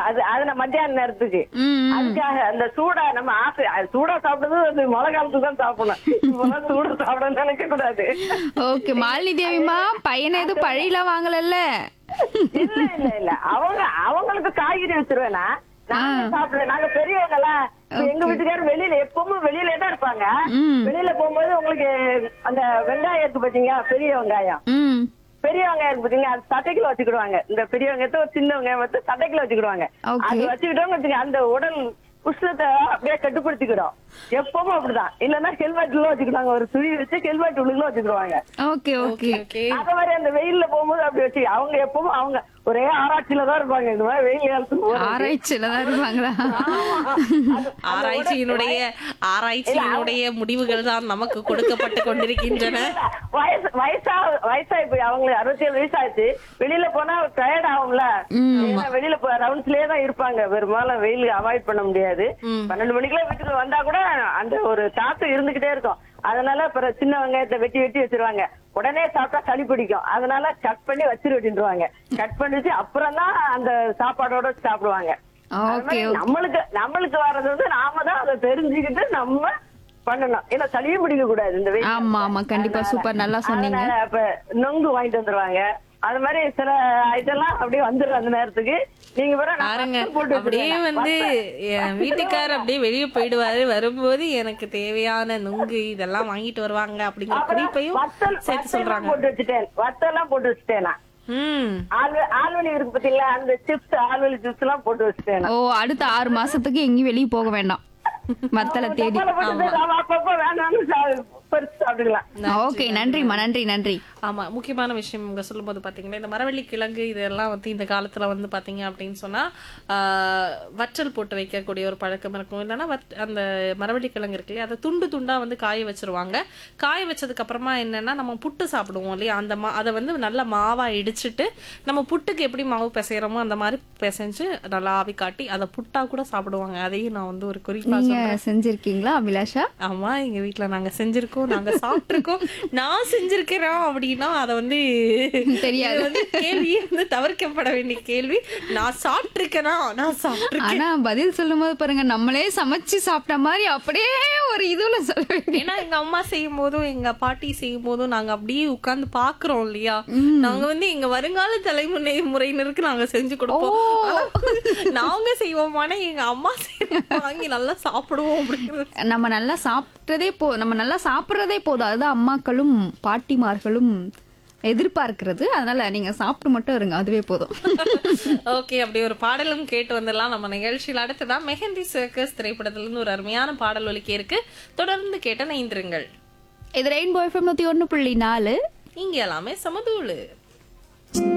அது அது நான் மத்தியான நேரத்துக்கு ம் அதுக்காக அந்த சூடா நம்ம ஆசை அது சூடா சாப்பிடுறது அது மழை காலத்துக்கு தான் சாப்பிடணும் இப்பெல்லாம் சூடா சாப்பிடணும்னு நினைக்க கூடாது ஓகே மாலினி தேவிமா பையனை எதுவும் பழியெல்லாம் வாங்கலல்ல இல்ல இல்ல இல்ல அவங்க அவங்களுக்கு காய்கறி வச்சிருவேனா நாங்க சாப்பிடுவேன் நாங்க பெரியவங்க எல்லாம் இப்ப எங்க வீட்டுக்காரர் வெளியில எப்பவும் வெளியில தான் இருப்பாங்க ம். வெளியில போகும்போது உங்களுக்கு அந்த வெங்காயம் இருக்கு பாத்தீங்க பெரிய வெங்காயம் ம் பெரிய வெங்காயம் இருக்கு பாத்தீங்க அது சட்டைக்குள்ள வச்சுக்கிடுவாங்க இந்த பெரிய வெங்காயத்தை ஒரு சின்ன வெங்காயம் வந்து சட்டைக்குள்ள வச்சுக்கிடுவாங்க Okay. அது வச்சுக்கிட்டோம் வச்சுக்க அந்த உடல் உஷ்ணத்தை அப்படியே கட்டுப்படுத்திக்கிறோம் எப்பவும் அப்படிதான் இல்லன்னா ஹெல்மெட்ல வச்சுக்கிடுவாங்க ஒரு துணி வச்சு ஹெல்மெட் உள்ளுக்குள்ள வச்சுக்கிடுவாங்க ஓகே ஓகே ஓகே அந்த மாதிரி அந்த வெயில்ல போகும்போது அப்படி வச்சு அவங்க எப்பவும் அவங்க ஒரே ஆராய்ச்சியில தான் இருப்பாங்க இந்த மாதிரி வெயில் காலத்துக்கு போறது. ஆராய்ச்சியில தான் இருப்பாங்களா ஆமா. அது- ஆராய்ச்சியினுடைய ஆராய்ச்சியினுடைய முடிவுகள் தான் நமக்கு கொடுக்கப்பட்டு கொண்டிருக்கின்றன வயசு வயசா வயசாயி போய் அவங்களுக்கு அறுபத்தி ஏழு வயசு ஆச்சு வெளியில போனா டயர்ட் ஆகும்ல ஏன்னா வெளியில போ ரவுண்ட்ஸ்லயே தான் இருப்பாங்க பெரும்பாலும் வெயில் அவாய்ட் பண்ண முடியாது பன்னெண்டு மணிக்கெல்லாம் வீட்டுக்கு வந்தா கூட அந்த ஒரு தாக்கம் இருந்துகிட்டே இருக்கும் அதனால அப்புறம் சின்ன வெங்காயத்தை வெட்டி வெட்டி வச்சிருவாங்க உடனே சாப்பிட்டா சளி பிடிக்கும் அதனால கட் பண்ணி வச்சிரு வெட்டிடுவாங்க கட் பண்ணி வச்சு அப்புறம் தான் அந்த சாப்பாடோட சாப்பிடுவாங்க அது ஓகே மாதிரி நம்மளுக்கு நம்மளுக்கு வர்றது வந்து நாம தான் அதை தெரிஞ்சுக்கிட்டு நம்ம பண்ணணும் ஏன்னா சளியும் பிடிக்க கூடாது இந்த வெயில் ஆமா ஆமா கண்டிப்பா சூப்பர் நல்லா சொன்னீங்க அதனால அப்ப நொங்கு வாங்கிட்டு வந்துருவாங்க அது மாதிரி சில ஐட்டம்லாம் அப்படியே வந்துடும் அந்த நேரத்துக்கு நீங்க வேற நான் பாருங்க வத்தல் போட்டு அப்படியே வச்சிருக்கேன். வந்து வத்தல். என் வீட்டுக்காரர் அப்படியே வெளியே போயிடுவாரு வரும்போது எனக்கு தேவையான நுங்கு இதெல்லாம் வாங்கிட்டு வருவாங்க அப்படிங்கிற அப்புறம் குறிப்பையும் வத்தல் சேர்த்து வத்தல்லாம் சொல்றாங்க போட்டு வச்சுட்டேன் வத்தெல்லாம் போட்டு வச்சுட்டேன் நான் ம் ஆல்வெ ஆல்வெளி இருக்கு பாத்தீங்களா அந்த சிப்ஸ் ஆல்வெளி சிப்ஸ் எல்லாம் போட்டு வச்சுட்டேன் ஓ அடுத்த ஆறு மாசத்துக்கு எங்கேயும் வெளியே போக வேண்டாம் மத்தல தேடி டப்பால போட்டு நாம அப்பப்ப வேணாம்னு சா- பறிச்சு சாப்பிட்டுக்கலாம் ஓகே நன்றிம்மா நன்றி நன்றி ஆமா முக்கியமான விஷயம் இங்க சொல்லும்போது பாத்தீங்கன்னா இந்த மரவள்ளி கிழங்கு இதெல்லாம் வந்து இந்த காலத்துல வந்து பாத்தீங்க அப்படின்னு சொன்னா ஆஹ், வற்றல் போட்டு வைக்கக்கூடிய ஒரு பழக்கம் இருக்கும் இல்லைன்னா வத்- அந்த மரவள்ளி கிழங்கு இருக்கு இல்லையா அதை துண்டு துண்டா வந்து காய வச்சிருவாங்க காய வச்சதுக்கு அப்புறமா என்னன்னா நம்ம புட்டு சாப்பிடுவோம் இல்லையா அந்த மா அதை வந்து நல்லா மாவா இடிச்சிட்டு நம்ம புட்டுக்கு எப்படி மாவு பிசைறோமோ அந்த மாதிரி பிசைஞ்சு நல்லா ஆவி காட்டி அதை புட்டா கூட சாப்பிடுவாங்க அதையும் நான் வந்து ஒரு குறிப்பா நீங்க செஞ்சிருக்கீங்களா அபிலாஷா ஆமா எங்க வீட்ல நாங்க செஞ்சிருக்கோம் நாங்க சாப்பிட்டிருக்கோம் நான் செஞ்சிருக்கிறோம் அப்படின்னா அத வந்து தெரியாது. இது வந்து கேள்வியே வந்து தவிர்க்கப்பட வேண்டிய கேள்வி நான் சாப்பிட்டிருக்கேனா நான் சாப்பிட்டிருக்கேன் ஆனா பதில் சொல்லும் போது பாருங்க நம்மளே சமைச்சு சாப்பிட்ட மாதிரி அப்படியே ஒரு இதுல சொல்ல வேண்டிய ஏன்னா எங்க அம்மா செய்யும் போதும் எங்க பாட்டி செய்யும் போதும் நாங்க அப்படியே உட்கார்ந்து பாக்குறோம் இல்லையா நாங்க வந்து எங்க வருங்கால தலைமுறை முறையினருக்கு நாங்க செஞ்சு கொடுப்போம் ஆனா, நாங்க செய்வோமான எங்க அம்மா செய்வோம் வாங்கி நல்லா சாப்பிடுவோம் அப்படிங்கிறது நம்ம நல்லா சாப்பிட்டதே போ நம்ம நல்லா சாப்பிடுறதே போதும் அதுதான் அம்மாக்களும் பாட்டிமார்களும் எதிர்பார்க்கிறது அதனால நீங்க சாப்பிட்டு மட்டும் இருங்க அதுவே போதும் ஓகே அப்படி ஒரு பாடலும் கேட்டு வந்துடலாம் நம்ம நிகழ்ச்சியில் அடுத்ததான் மெஹந்தி சர்க்கஸ் திரைப்படத்துல இருந்து ஒரு அருமையான பாடல் ஒலிக்க இருக்கு தொடர்ந்து கேட்ட நைந்திருங்கள் இது ரெயின்போ எஃப்எம் நூத்தி ஒண்ணு புள்ளி நாலு இங்க எல்லாமே சமதூளு